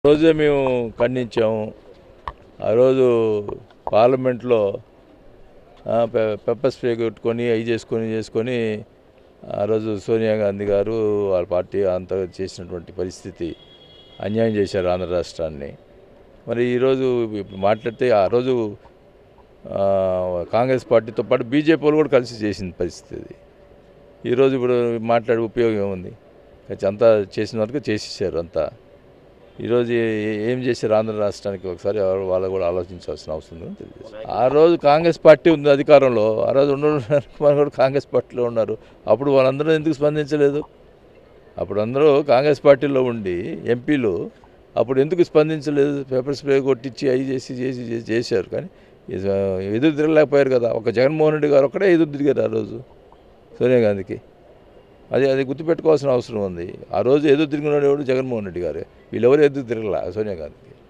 రోజే మేము ఖండించాము ఆ రోజు పార్లమెంట్లో ఆ, పె- పెప్పర్ స్ప్రే కొట్టుకొని అవి చేసుకొని చేసుకొని ఆ రోజు సోనియా గాంధీ గారు వాళ్ళ పార్టీ అంతా చేసినటువంటి పరిస్థితి అన్యాయం చేశారు ఆంధ్ర రాష్ట్రాన్ని మరి ఈరోజు ఇప్పుడు మాట్లాడితే ఆ రోజు ఆ, కాంగ్రెస్ పార్టీతో పాటు బీజేపీ వాళ్ళు కూడా కలిసి చేసిన పరిస్థితి ఇది ఈరోజు ఇప్పుడు మాట్లాడే ఉపయోగం ఏముంది ఖచ్చితంగా అంతా చేసిన వరకు చేసేసారు అంతా ఈరోజు ఏ- ఏం చేశారు ఆంధ్ర రాష్ట్రానికి ఒకసారి ఎవరు వాళ్ళు కూడా ఆలోచించాల్సిన అవసరం ఉందని తెలియజేస్తారు ఆ రోజు కాంగ్రెస్ పార్టీ ఉంది అధికారంలో ఆ రోజు ఉన్న కుమార్ కూడా కాంగ్రెస్ పార్టీలో ఉన్నారు అప్పుడు వాళ్ళందరూ ఎందుకు స్పందించలేదు అప్పుడు అందరూ కాంగ్రెస్ పార్టీలో ఉండి ఎంపీలు అప్పుడు ఎందుకు స్పందించలేదు పేపర్ స్ప్రే కొట్టించి అవి చేసి చేసి చేసి చేశారు కానీ ఇది- ఎదురు తిరగలేకపోయారు కదా ఒక జగన్మోహన్ రెడ్డి గారు ఒకటే ఎదురు తిరిగారు ఆ రోజు సోనియా గాంధీకి అది అది గుర్తుపెట్టుకోవాల్సిన అవసరం ఉంది ఆ రోజు ఎదురు తిరిగినాడు ఎవడు జగన్మోహన్ రెడ్డి గారు వీళ్ళెవరు ఎదురు తిరగల సోనియా గాంధీకి